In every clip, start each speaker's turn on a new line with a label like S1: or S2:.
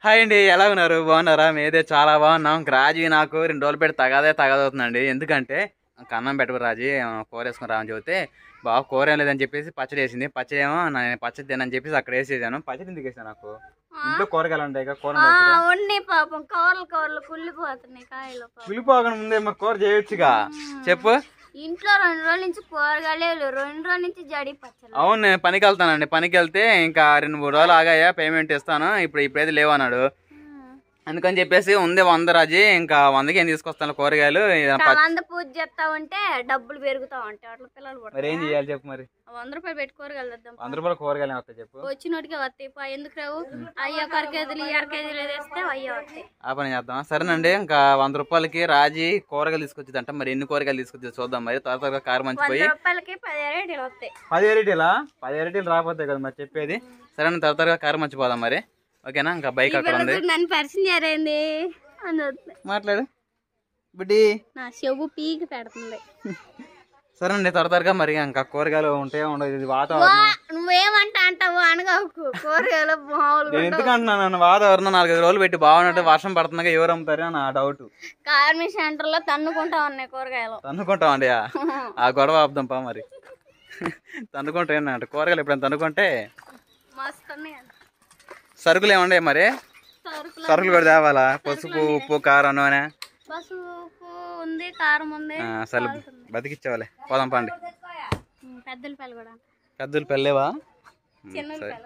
S1: Hi అండి ఎలా ఉన్నారు బాగున్నారా మేదే చాలా బాగున్నాం ఇంక రాజీ నాకు రెండు రోజులు పెట్టి తగాదే తగదవుతుందండి ఎందుకంటే ఇంక అన్నం పెట్టకు రాజీ ఏమో కూర వేసుకుని రా అని చెబితే బాగా కూర ఏం లేదని చెప్పేసి పచ్చడి వేసింది పచ్చడి ఏమో నేను పచ్చడి తినని చెప్పేసి అక్కడ వేసేసాను పచ్చడి ఎందుకు వేసాను నాకు ఇంట్లో కూరగాయలు ఉంటాయి కదా, కూర
S2: ఆ,
S1: ఉండొచ్చుగా.
S2: ఉండి పాపం కవర్లు కవర్లు కుళ్ళిపోతున్నాయి కాయలు పాపం.
S1: పులిపోకుండా ముందే మరి కూర చేయొచ్చుగా చెప్పు
S2: ఇంట్లో రెండు రోజుల నుంచి కూరగాయలే లేవు రెండు రోజుల నుంచి జడి పచ్చలు
S1: అవును నేను పనికి వెళ్తానండి పనికి వెళ్తే ఇంకా రెండు మూడు రోజులు ఆగాయా పేమెంట్ ఇస్తాను ఇప్పుడు ఇప్పుడైతే లేవు అన్నాడు అందుకని చెప్పేసి ఉంది వంద రాజీ ఇంకా వందకి ఏం తీసుకొస్తాను కూరగాయలు ఇక ప-
S2: వంద పూజ చేస్తా ఉంటే డబ్బులు పెరుగుతా ఉంటాయి అట్లా పిల్లలు
S1: మరి
S2: పుడతారు
S1: ఏం చేయాలి చెప్పు మరి
S2: వంద రూపాయలు పెట్టి కూరగాయలు తెద్దాం
S1: వంద రూపాయలు కూరగాయలు వస్తాయి చెప్పు
S2: వచ్చినోటికే వస్తాయి పా ఎందుకు రావు అయ్యో అర కేజీలు ఈ అర కేజీలు వేస్తే అయ్యో వస్తాయి
S1: ఆ పని చేద్దాం సరేనండి ఇంకా వంద రూపాయలకి రాజీ కూరగాయలు తీసుకొచ్చిందంట మరి ఎన్ని కూరగాయలు తీసుకొచ్చి చూద్దాం మరి త్వర త్వరగా కారు
S2: వంద
S1: మంచిపోయి
S2: రూపాయలకి పది రేట్లు వస్తాయి
S1: పది ఎరిటీలా పది ఎరిటీలు రాకపోతే కదా మరి చెప్పేది సరే త్వర త్వరగా కారు మంచిపోదాం మరి ఓకేనా ఇంకా బైక్ అక్కడ ఉంది
S2: నన్ను పరిచయం చేరైంది అని వద్దు.
S1: మాట్లాడు బుడ్డి
S2: నా చెవు పీకి పెడుతుంది
S1: సరేనండి త్వర త్వరగా మరి ఇంకా కూరగాయలు ఉంటాయో ఉండదు ఇది వాతావరణం
S2: నువ్వేమంటా అంటావు అనగాకు కూరగాయలు మామూలుగా
S1: నేను ఎందుకు అంటున్నాను నన్ను వాతావరణం నాలుగైదు రోజులు పెట్టి బాగున్నట్టు వర్షం పడుతుందిగా ఎవరు అమ్ముతారో నా డౌట్
S2: కార్మిక్ సెంటర్ లో తన్నుకుంటా ఉన్నాయి కూరగాయలు
S1: తన్నుకుంటాం అండి ఆ గొడవ ఆపుదాం పా మరి తన్నుకుంటాం ఏంటంటే కూరగాయలు ఎప్పుడైనా తన్నుకుంటే
S2: మస్తు ఉన్నాయి
S1: సరుకులు ఏముండే మరి
S2: సరుకులు
S1: సరుకులు కూడా తేవాలా పసుపు ఉప్పు కారం నూనె
S2: పసుపు ఉంది కారం ఉంది
S1: ఆ, సరే బతికిచ్చేవాలే పోదాం పండి
S2: ఉమ్, పెద్దల పల్లి కూడా
S1: పెద్దలు పెళ్ళేవా
S2: చిన్న పిల్లలు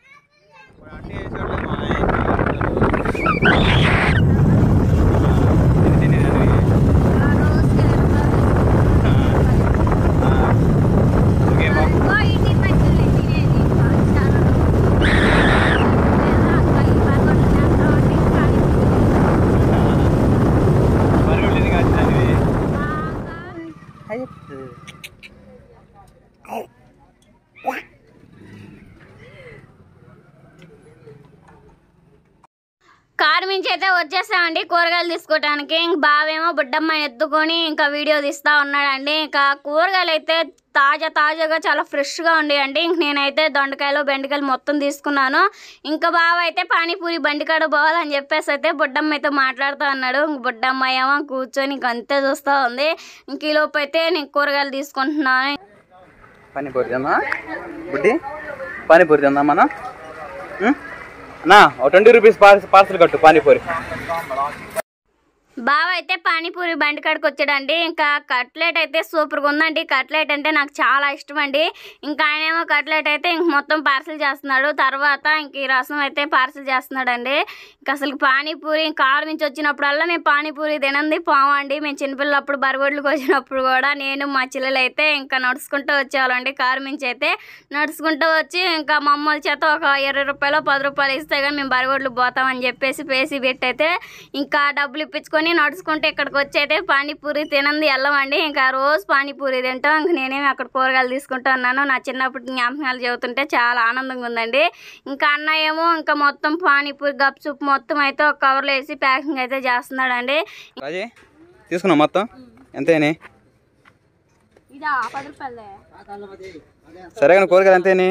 S2: ఇంకో ఇంటి మధ్యలో తినేది చాలా అక్కడ ఈ పక్కన చేస్తా ఉంటే ఖాళీ బాగా కారు మించి అయితే వచ్చేసామండి కూరగాయలు తీసుకోవడానికి ఇంక బావేమో బుడ్డమ్మని ఎత్తుకొని ఇంకా వీడియో తీస్తా ఉన్నాడండి ఇంకా కూరగాయలు అయితే తాజా తాజాగా చాలా ఫ్రెష్గా ఉండేయండి ఇంక నేనైతే దొండకాయలు బెండకాయలు మొత్తం తీసుకున్నాను ఇంకా బావ అయితే పానీపూరి బండికాడ పోవాలని చెప్పేసి అయితే బుడ్డమ్మ అయితే మాట్లాడుతూ ఉన్నాడు ఇంక బుడ్డమ్మ ఏమో కూర్చొని ఇంక అంతే చూస్తూ ఉంది ఇంక ఈ లోపు అయితే నేను కూరగాయలు తీసుకుంటున్నాను
S1: పానీపూరి తిందా బుడ్డి పానీపూరి తిందా మనం ఉం? అన్నా ఓ ట్వంటీ రూపీస్ పార్సల్ కట్టు పానీపూరి
S2: బావ అయితే పానీపూరి బండి కాడికి వచ్చాడండి ఇంకా కట్లెట్ అయితే సూపర్గా ఉందండి కట్లెట్ అంటే నాకు చాలా ఇష్టం అండి ఇంకా ఆయన ఏమో కట్లెట్ అయితే ఇంక మొత్తం పార్సల్ చేస్తున్నాడు తర్వాత ఇంక ఈ రసం అయితే పార్సల్ చేస్తున్నాడండి ఇంకా అసలు పానీపూరి కారు నుంచి వచ్చినప్పుడల్లా మేము పానీపూరి తినంది పోవండి మేము చిన్నపిల్లప్పుడు బరగొడ్లకు వచ్చినప్పుడు కూడా నేను మా చెల్లెలు అయితే ఇంకా నడుచుకుంటూ వచ్చేవాళ్ళండి కారు నుంచి అయితే నడుచుకుంటూ వచ్చి ఇంకా మా అమ్మల చేత ఒక ఇరవై రూపాయలు పది రూపాయలు ఇస్తే కానీ మేము బరగొడ్లు పోతామని చెప్పేసి పేసి పెట్టి అయితే ఇంకా డబ్బులు ఇప్పించుకొని నడుచుకుంటే ఇక్కడికి వచ్చి అయితే పానీపూరి తినంది వెళ్ళమండి ఇంకా రోజు పానీపూరి తింటాం ఇంక నేనేమి అక్కడ కూరగాయలు తీసుకుంటా ఉన్నాను నా చిన్నప్పటి జ్ఞాపకాలు చెబుతుంటే చాలా ఆనందంగా ఉందండి ఇంకా అన్న ఏమో ఇంకా మొత్తం పానీపూరి గప్చుప్ మొత్తం అయితే ఒక కవర్లో వేసి ప్యాకింగ్ అయితే చేస్తున్నాడండి
S1: రాజీ తీసుకున్నాం మొత్తం ఎంతేని
S2: ఇదా పది రూపాయలే
S1: సరే కానీ కూరగాయలు ఎంతేని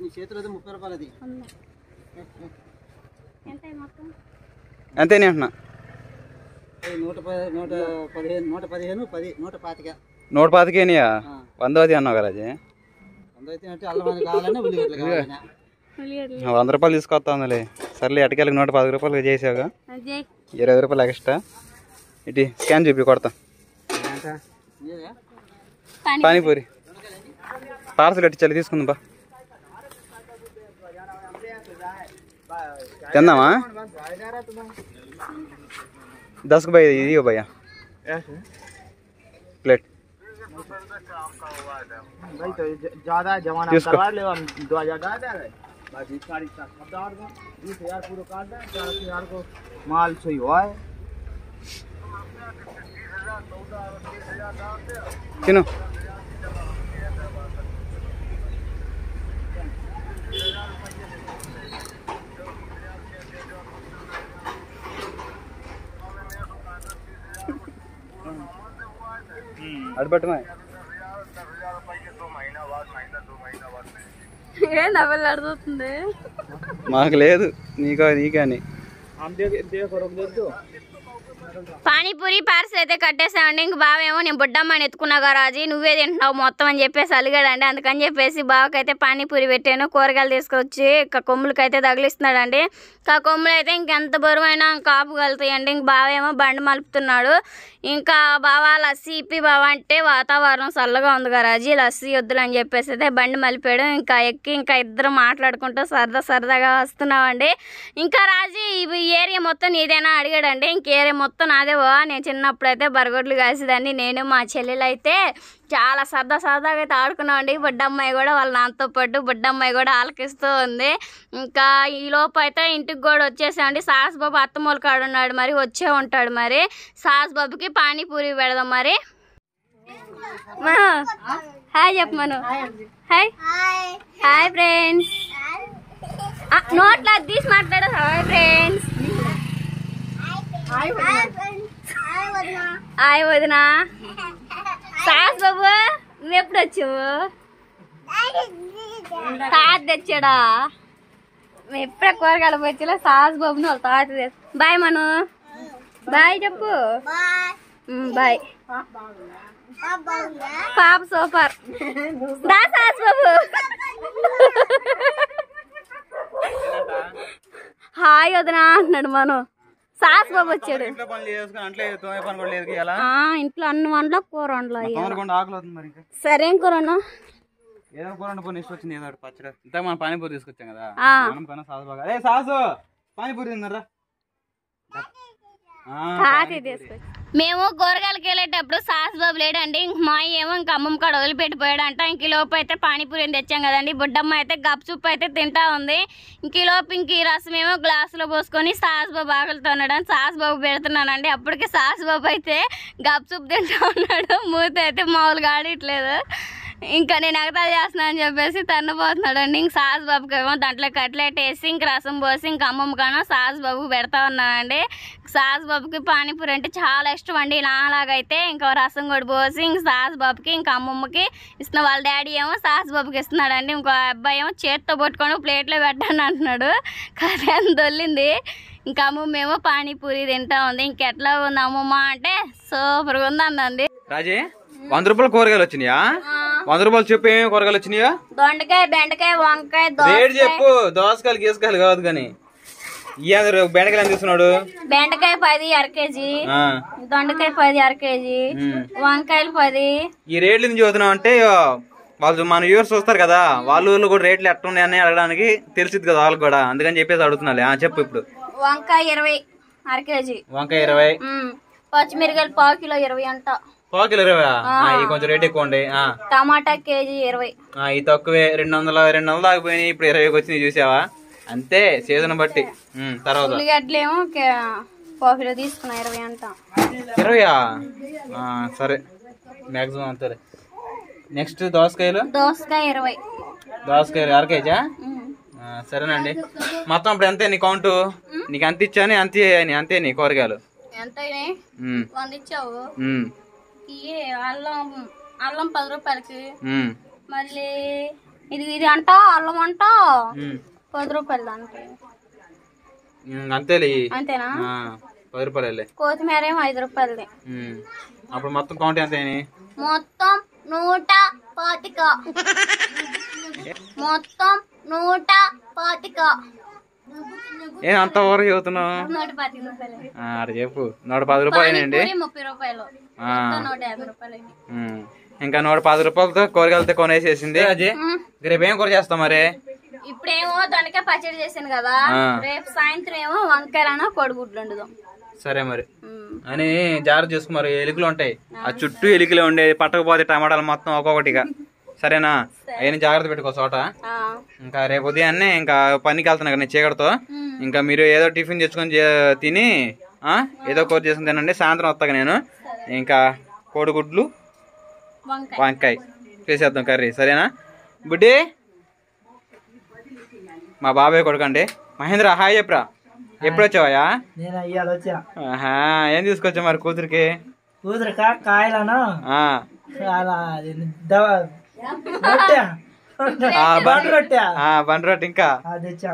S2: ఎంత మొత్తం
S1: ఎంతేని అంటున్నా
S3: నూట పది నూట పదిహేను నూట పదిహేను పది నూట పాతిక
S1: నూట పాతికేనియా వందవది అన్నావు కదా రాజీ
S3: అందైతే అంటే అల్లం అని కావాలన్నా ఉల్లిగడ్డలు కావాలన్నా
S1: వంద రూపాయలు తీసుకొస్తాందిలే సర్లే అటుకెళ్ళకి నూట పది రూపాయలు చేసావుగా
S2: అదే
S1: ఇరవై రూపాయలు ఎక్స్ట్రా ఇటు స్కాన్ చూపి కొడతా
S3: ఇదేనా?
S1: పానీపూరి పార్సల్ కట్టించాలి తీసుకుందాం బా తిందామా దస్కు భయ ఇది ఇవ్వు భయ్యా ప్లేట్
S3: भाई तो ज- ज्यादा जमाना
S1: किसको?
S3: करवा ले हम दो हजार डाल दे रहे बस बीस तारीख तक सब डाल दो बीस हजार पूरा काट दे चार हजार को माल सही हुआ है
S1: తిను అడబట్టమా
S2: ఏం డబ్బులు అడుగుతుంది
S1: మాకు లేదు నీకో నీకని
S3: हम देख देख रोक देख दो
S2: పానీపూరి పార్సల్ అయితే కట్టేసామండి ఇంక బావేమో నేను బుడ్డమ్మని ఎత్తుకున్నా రాజీ నువ్వే తింటున్నావు మొత్తం అని చెప్పేసి అలిగాడండి అందుకని చెప్పేసి బావకైతే పానీపూరి పెట్టాను కూరగాయలు తీసుకొచ్చి ఇంకా కొమ్ములకైతే తగిలిస్తున్నాడండి ఇంకా కొమ్ములు అయితే ఇంకెంత బరువైనా కాపుగలుగుతాయండి ఇంక బావేమో బండి మలుపుతున్నాడు ఇంకా బావా లస్సీ ఇప్పి బావ అంటే వాతావరణం చల్లగా ఉంది గరాజీ లస్సీ వద్దులు అని చెప్పేసి అయితే బండి మలిపాడు ఇంకా ఎక్కి ఇంకా ఇద్దరు మాట్లాడుకుంటూ సరదా సరదాగా వస్తున్నామండి ఇంకా రాజీ ఈ ఏరియా మొత్తం నీదేనా అడిగాడండి ఇంక ఏరియా మొత్తం నాదే బా నేను చిన్నప్పుడు అయితే బరగొడ్లు కాసేదాన్ని నేను మా చెల్లెలు అయితే చాలా సరదా సరదాగా అయితే ఆడుకున్నామండి బుడ్డమ్మాయి కూడా వాళ్ళ నాన్నతో పాటు బుడ్డమ్మాయి కూడా ఆలకిస్తూ ఉంది ఇంకా ఈ లోపు అయితే ఇంటికి కూడా వచ్చేసామండి సాస్ బాబు అత్తమూల కాడు ఉన్నాడు మరి వచ్చే ఉంటాడు మరి సాస్ బాబుకి పానీపూరి పెడదాం మరి మను హాయ్ చెప్పు మను హాయ్ హాయ్ ఫ్రెండ్స్ నోట్లో అది తీసి మాట్లాడు హాయ్ ఫ్రెండ్స్ హాయ్ వదినా సాస్ బాబు నువ్వు ఎప్పుడు వచ్చావు తాత తెచ్చాడా మేము ఎప్పుడే కూరగాయలు వచ్చేలా సాస్ బాబుని వాళ్ళ తాత తెచ్చు బాయ్ మను బాయ్ చెప్పు ఉమ్, బాయ్ పాప సూపర్ దా సాస్ బాబు హాయ్ వదినా అంటున్నాడు మను సాస్ బాబు వచ్చాడు
S1: ఇంట్లో పనులు చేసుకుని అంట్లో తోమే పని కూడా లేదు ఇలా
S2: ఆ, ఇంట్లో అన్ని వంటలో కూర వండలో
S1: తొందరకుండా ఆకలి అవుతుంది మరి ఇంకా
S2: సరేం కూర వండు?
S1: ఏదో కూర వండుకొని ఇష్టం వచ్చింది ఏదో ఒకటి పచ్చడి ఇంత మనం పానీపూరి తీసుకొచ్చాం కదా
S2: ఆ.
S1: మనం కన్నా సాసు బాగా అదే సాసు పానీపూరి తిన్నారా ఆ,
S2: తాత
S1: పానీపూరి.
S2: తీసుకొచ్చి మేము కూరగాయలకి వెళ్ళేటప్పుడు సాస్ బాబు లేడండి ఇంక మా అయ్య ఏమో ఇంక అమ్మమ్మ కాడ వదిలిపెట్టిపోయాడంట ఇంక ఈ లోపు అయితే పానీపూరి తెచ్చాం కదండి బుడ్డమ్మ అయితే గప్చుప్పు అయితే తింటా ఉంది ఇంక ఈ లోపు ఇంక ఈ రసం ఏమో గ్లాసులో పోసుకొని సాస్ బాబు ఆకలితో ఉన్నాడు సాస్ బాబు పెడుతున్నానండి అప్పటికి సాస్ బాబు అయితే గప్చుప్పు తింటా ఉన్నాడు మూత అయితే మామూలుగా ఆడట్లేదు ఇంకా నేను ఎగతాలు చేస్తున్నా అని చెప్పేసి తన్నపోతున్నాడు అండి ఇంక సాస్ బాబుకి ఏమో దాంట్లో కట్లెట్ వేసి ఇంక రసం పోసి ఇంక అమ్మమ్మ కన్నా సాస్ బాబుకి పెడతా ఉన్నానండి సాస్ బాబుకి పానీపూరి అంటే చాలా ఇష్టం అండి నాలాగైతే ఇంకా రసం కూడా పోసి ఇంక సాస్ బాబుకి ఇంకా అమ్మమ్మకి ఇస్తున్న వాళ్ళ డాడీ ఏమో సాస్ బాబుకి ఇస్తున్నాడండి ఇంకో అబ్బాయి ఏమో చేత్తో పట్టుకొని ప్లేట్లో పెట్టండి అంటున్నాడు కథ ఎంత దొల్లింది ఇంకా అమ్మమ్మ ఏమో పానీపూరి తింటా ఉంది ఇంకెట్లా ఉంది అమ్మమ్మ అంటే సూపర్గా ఉంది అందండి
S1: రాజీ వంద రూపాయల కూరగాయలు వచ్చినాయా వంద రూపాయలు చెప్పు ఏమేమి కూరగాయలు వచ్చినాయా
S2: దొండకాయ బెండకాయ వంకాయ
S1: రేటు
S2: దోసకాయ
S1: చెప్పు దోసకాయలు గీసకాయలు కాదు కానీ ఇయ్యారు బెండకాయలు ఎంత తీసుకున్నాడు
S2: బెండకాయ పది అర కేజీ
S1: ఆ,
S2: దొండకాయ పది అర కేజీ
S1: ఉమ్.
S2: వంకాయలు పది
S1: ఈ రేట్లు ఎందుకు చదువుతున్నాం అంటే వాళ్ళు మన వ్యూవర్స్ చూస్తారు కదా వాళ్ళ ఊళ్ళో కూడా రేట్లు ఎట్టున్నాయని అడగడానికి తెలిసింది కదా వాళ్ళకి కూడా అందుకని చెప్పేసి అడుగుతున్నాలే ఆ చెప్పు ఇప్పుడు
S2: వంకాయ ఇరవై అర కేజీ
S1: వంకాయ ఇరవై
S2: ఉమ్. పచ్చిమిరకాయలు పావు కిలో ఇరవై అంట
S1: పావుకిలో ఇరవై ఈ కొంచెం రేట్ ఎక్కువ ఉండే ఆ,
S2: టమాటా కేజీ ఇరవై
S1: ఆ, ఈ తక్కువే రెండు వందల రెండు వందలు ఆగిపోయినాయి ఇప్పుడు ఇరవైకి వచ్చినాయి చూసావా అంతే సీజన్ బట్టి ఉమ్, తర్వాత
S2: ఉల్లిగడ్డలేమో కే- పావు కిలో తీసుకున్నా ఇరవై అంట
S1: ఇరవయా ఆ, సరే మ్యాక్సిమం అంతేలే నెక్స్ట్ దోసకాయలు
S2: దోసకాయ ఇరవై
S1: దోసకాయలు అర కేజా
S2: ఉమ్.
S1: ఆ, సరేనండి మొత్తం ఇప్పుడు అంతే నీ కౌంట్ నీకు అంత ఇచ్చాని అంతే అని అంతే నీ కూరగాయలు
S2: ఎంత అయినాయి
S1: ఉమ్,
S2: వంద ఇచ్చావు
S1: ఉమ్,
S2: ఇయ్యి అల్లం అల్లం పది రూపాయలకి
S1: ఉమ్,
S2: మళ్ళీ ఇది ఇది అంట అల్లం అంట
S1: ఉమ్.
S2: పది రూపాయలు దానికి
S1: ఉమ్, అంతేలే ఇయ్యి.
S2: అంతేనా
S1: ఆ, పది రూపాయలే
S2: కొత్తిమీర ఏమో ఐదు రూపాయలది
S1: ఉమ్. అప్పుడు మొత్తం కౌంట్ ఎంత అయినాయి
S2: మొత్తం నూట పాతిక మొత్తం నూట పాతిక
S1: ఏం అంత ఓవర్ చదువుతున్నావు
S2: నూట పాతిక రూపాయలు
S1: ఆ, అటు చెప్పు నూట పది రూపాయలండి
S2: పానీపూరి ముప్పై రూపాయలు
S1: ఆ,
S2: మొత్తం నూట యాభై రూపాయలు అయింది.
S1: ఉమ్. ఇంకా నూట పది రూపాయలతో కూరగాయలతో కొనేసేసింది అజయ్
S2: ఉమ్.
S1: రేపు ఏం కూర చేస్తాం మరి
S2: ఇప్పుడేమో దొండకాయ పచ్చడి చేశాను కదా
S1: ఆ.
S2: రేపు సాయంత్రం ఏమో వంకాయలనో కొడుగుడ్లు వండుదాం
S1: సరే మరి
S2: ఉమ్.
S1: అని జాగ్రత్త చూసుకో మరి ఎలుకలు ఉంటాయి ఆ చుట్టూ ఎలుకలు ఉండే పట్టకపోతే టమాటాలు మొత్తం ఒక్కొక్కటిగా సరేనా అవన్నీ జాగ్రత్త పెట్టుకో చోట
S2: ఆ.
S1: ఇంకా రేపు ఉదయాన్నే ఇంకా పనికి వెళ్తున్నా కదా నేను చీకటితో
S2: ఉమ్.
S1: ఇంకా మీరు ఏదో టిఫిన్ తెచ్చుకొని చే- తిని ఆ, ఏదో కూర చేసుకుని తినండి సాయంత్రం వస్తాగా నేను ఇంకా కోడిగుడ్లు
S2: వంకాయ
S1: వంకాయ చేసేద్దాం కర్రీ సరేనా బుడ్డి మా బాబాయ్ కొడుకండి మహేంద్ర హాయ్ చెప్పరా ఎప్పుడు వచ్చావా
S3: నేను ఇవాళ వచ్చా
S1: ఆహా ఏం తీసుకొచ్చా మరి కూతురికి
S3: కూతురుక కాయలను
S1: ఆ,
S3: అలా అది దవ- రొట్టె
S1: ఆ, బన్
S3: బండి రొట్టె
S1: ఆ, బండి రొట్టె ఇంకా
S3: అది తెచ్చాను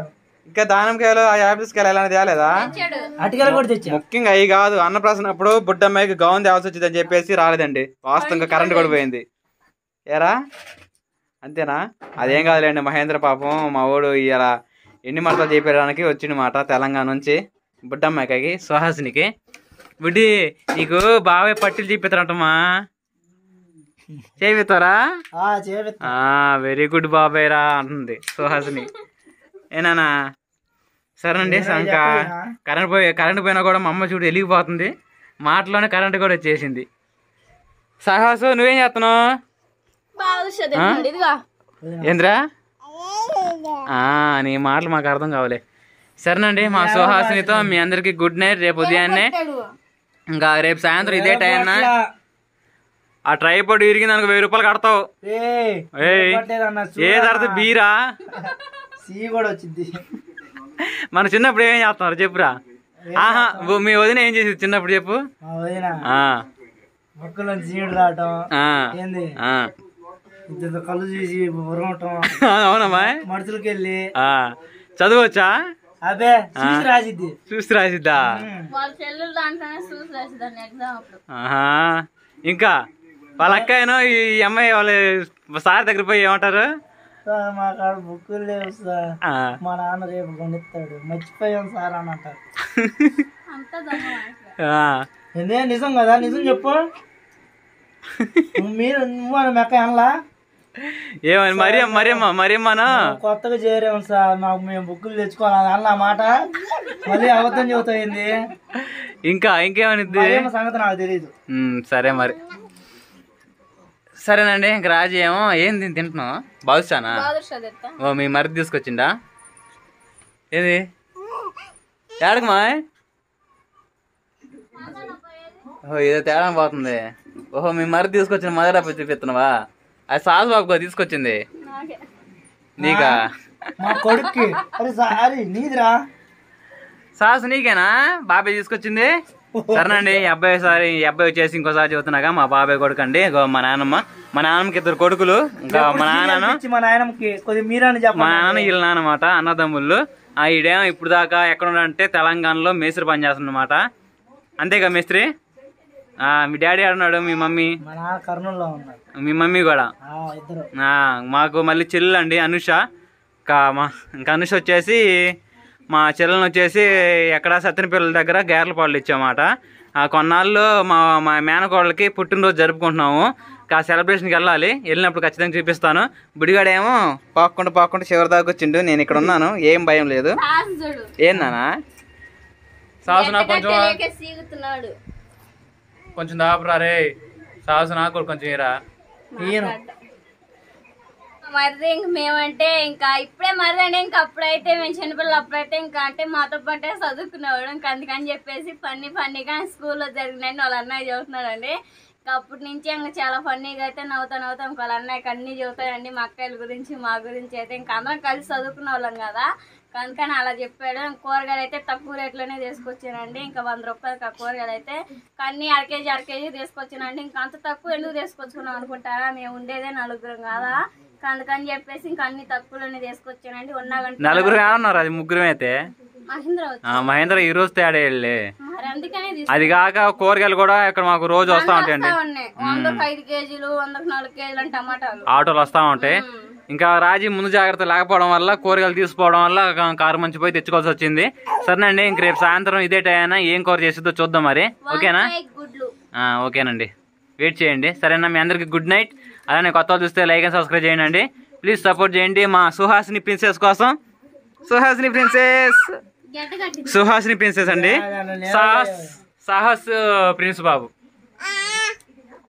S1: ఇంకా దానిమ్మకాయలు ఆ యాపిల్స్కాయలు ఎలా తేలేదా
S4: అటుకెళ్ళ కూడా తెచ్చా
S1: ముఖ్యంగా అవి కాదు అన్నప్రాసన అప్పుడు బుడ్డమ్మాయికి గౌన్ తేవాల్సి వచ్చిందని చెప్పేసి రాలేదండి వాస్తవంగా కరెంట్ కూడా పోయింది ఏరా అంతేనా అదేం కాదులేండి మహేంద్ర పాపం మా ఊడు ఇలా ఎన్ని మడతలు చేపించడానికి వచ్చిన మాట తెలంగాణ నుంచి బుడ్డమ్మాయికి సుహాసినికి బుడ్డి నీకు బాబాయ్ పట్టిలు చూపిస్తారంటమ్మా చేపిస్తారా
S4: ఆ చేపిస్తా
S1: వెరీ గుడ్ బాబాయ్ రా అంటుంది సుహాసిని ఏనానా సరేనండి ఇంకా కరెంట్ పోయి కరెంట్ పోయినా కూడా మా అమ్మ చూడు వెలిగిపోతుంది మాటలోనే కరెంట్ కూడా వచ్చేసింది సహాసు నువ్వేం చేస్తున్నావు ఆ? ఏంద్రా ఆ, నీ మాటలు మాకు అర్థం కావాలి సరేనండి మా సుహాసినితో మీ అందరికి గుడ్ నైట్ రేపు ఉదయాన్నే ఇంకా రేపు సాయంత్రం ఇదే టైం ఆ ట్రైపోర్డ్ ఇరిగింది అనుకో వెయ్యి రూపాయలు కడతావు ఏయ్ ఏ తర్వాత బీరా
S4: సి కూడా వచ్చింది
S1: మన చిన్నప్పుడు ఏం చేస్తున్నారు చెప్పురా ఆహా ఓ మీ వదిన ఏం చేసింది చిన్నప్పుడు చెప్పు
S4: మా వదిన
S1: ఆ,
S4: మొక్కలో సీడు రావటం
S1: ఆ,
S4: ఏంది
S1: ఆ.
S4: ఇద్దరు కళ్ళు చూసి ఉరగటం
S1: అవునమ్మా
S4: మడుచులకి వెళ్ళి
S1: ఆ, చదవచ్చా
S4: అబే చూసి రాసిద్ది
S1: చూసి రాసిద్దా
S2: వాళ్ళ చెల్లెలు దాంట్లోనే చూసి రాసేదాన్ని ఎగ్జామ్ అప్పుడు
S1: ఆహా ఇంకా వాళ్ళ అక్కయ్యను ఈ అమ్మాయి వాళ్ళ సార్ దగ్గర పోయి ఏమంటారు
S4: సార్ మా కాడ బుక్కులు లేవు సార్
S1: ఆ,
S4: మా నాన్న రేపు కొనిస్తాడు మర్చిపోయాం సార్ అని అంటారు
S2: అంతా దొంగ మనుషులే.
S1: ఆ.
S4: ఏందే నిజం కదా నిజం చెప్పు నువ్వు మీరు నువ్వు అని మెక్క అనలా
S1: ఏమని మరి మరియమ్మ మరియమ్మను
S4: కొత్తగా చేరాము సార్ మాకు మేము బుక్కులు తెచ్చుకోవాలి అన్న మాట మళ్ళీ అబద్ధం చెబుతాయింది
S1: ఇంకా ఇంకేమనిద్ది
S4: ఏమో సంగతి నాకు తెలియదు
S1: ఉమ్, సరే మరి సరేనండి ఇంక రాజు ఏమో ఏం తిని తింటున్నావు బాదుషానా
S2: బాదుషా తెస్తా.
S1: ఓ మీ మరిది తీసుకొచ్చిండా ఏది ఏడకు మా ఓహో ఏదో తేడా పోతుంది ఓహో మీ మరిది తీసుకొచ్చిన మదర్ డబ్బా చూపిస్తున్నావా అది సాసు బాబు తీసుకొచ్చింది
S2: నాకే.
S1: నీకా
S4: మా కొడుక్కి అరే సారీ నీదిరా
S1: సాసు నీకేనా బాబాయ్ తీసుకొచ్చింది సరేనండి ఈ అబ్బాయి సారి ఈ అబ్బాయి వచ్చేసి ఇంకోసారి చెబుతున్నాగా మా బాబాయ్ కొడుకు అండి ఇగో మా నాన్నమ్మ మా నాన్నమ్మకి ఇద్దరు కొడుకులు ఇంకా మా నాన్నను
S4: ఇచ్చి మా నాయనమ్మకి కొద్దిగా మీరని
S1: మా
S4: చెప్పండి
S1: నాన్న వీళ్ళ నాన్నమాట అన్నదమ్ముళ్ళు ఆ ఈడేమో ఇప్పుడు దాకా ఎక్కడ ఉన్నాడంటే తెలంగాణలో మేస్త్రి పని చేస్తున్నమాట అంతేగా మేస్త్రి ఆ, మీ డాడీ ఆడున్నాడు మీ మమ్మీ
S4: మా నాన్న కర్నూలులో ఉన్నాడు
S1: మీ మమ్మీ కూడా
S4: ఆ, ఇద్దరు
S1: ఆ, మాకు మళ్ళీ చెల్లెలు అండి అనుష ఇంకా మా ఇంకా అనుష వచ్చేసి మా చెల్లెని వచ్చేసి ఎక్కడ సత్యనపల్లి దగ్గర గేర్లపాళ్ళు ఇచ్చామాట ఆ కొన్నాళ్ళు మా మా మేనకోళ్ళకి పుట్టినరోజు జరుపుకుంటున్నాము ఇంకా సెలబ్రేషన్కి వెళ్ళాలి వెళ్ళినప్పుడు ఖచ్చితంగా చూపిస్తాను బుడిగాడేమో పాక్కుండా పాక్కుండా చివరి దాకా వచ్చిండు నేను ఇక్కడ ఉన్నాను ఏం భయం లేదు
S2: సాసు చూడు
S1: ఏందన్నా సాసు నాకు కొంచెం
S2: తెలియక సీగుతున్నాడు
S1: కొంచెం దాపురా రే సాసు నాకు కూడా కొంచెం ఇరా
S4: ఈయన
S2: మరిది ఇంక మేమంటే ఇంకా ఇప్పుడే మరిది అంటే ఇంకా అప్పుడైతే మేము చిన్నపిల్లలు అప్పుడైతే ఇంకా అంటే మాతో పాటే చదువుకునేవాడు ఇంకా అందుకని చెప్పేసి ఫన్నీ ఫన్నీగా స్కూల్లో జరిగినాయని వాళ్ళ అన్నయ్య చదువుతున్నాడండి ఇంకా అప్పటి నుంచి ఇంకా చాలా ఫన్నీగా అయితే నవ్వుతా నవ్వుతా ఇంకా వాళ్ళ అన్నయ్యకి అన్ని చెబుతాడండి మా అక్కయ్యల గురించి మా గురించి అయితే ఇంకా అందరం కలిసి చదువుకునే వాళ్ళం కదా అందుకని అలా చెప్పాడు ఇంక కూరగాయలు అయితే తక్కువ రేట్లోనే తీసుకొచ్చానండి ఇంకా వంద రూపాయలకి ఆ కూరగాయలు అయితే అన్ని అర కేజీ అర కేజీ తీసుకొచ్చానండి ఇంకా అంత తక్కువ ఎందుకు తీసుకొచ్చుకున్నాం అనుకుంటారా మేము ఉండేదే నలుగురం కదా ఇంకా అందుకని చెప్పేసి ఇంకా అన్ని తక్కువలోనే తీసుకొచ్చానండి ఉన్నా గంట
S1: నలుగురు ఏమన్నారు అది ముగ్గురు అయితే
S2: మహేంద్ర వచ్చి
S1: ఆ, మహేంద్ర ఈ రోజు తేడా వెళ్ళి
S2: మరి అందుకనే
S1: అది కాక కూరగాయలు కూడా ఇక్కడ మాకు రోజు వస్తా ఉంటాయండి
S2: తీసుకొస్తా ఉన్నాయి వందకు ఐదు కేజీలు వందకు నాలుగు కేజీలు అని టమాటాలు
S1: ఆటోలు వస్తా ఉంటాయి ఇంకా రాజీ ముందు జాగ్రత్త లేకపోవడం వల్ల కూరగాయలు తీసుకోవడం వల్ల కా- కారు మంచి పోయి తెచ్చుకోవాల్సి వచ్చింది సరేనండి ఇంక రేపు సాయంత్రం ఇదే టైం ఏం కూర చేసిద్దో చూద్దాం మరి ఓకేనా
S2: వంకాయ గుడ్లు
S1: ఆ, ఓకేనండి వెయిట్ చేయండి సరేనా మీ అందరికి గుడ్ నైట్ అలానే కొత్త వాళ్ళు చూస్తే లైక్ అండ్ సబ్స్క్రైబ్ చేయండి అండి ప్లీజ్ సపోర్ట్ చేయండి మా సుహాసిని ప్రిన్సెస్ కోసం సుహాసిని ప్రిన్సెస్
S2: గడ్డ కట్టి
S1: సుహాసిని ప్రిన్సెస్ అండి సాహస్ సాహస్ ప్రిన్స్ బాబు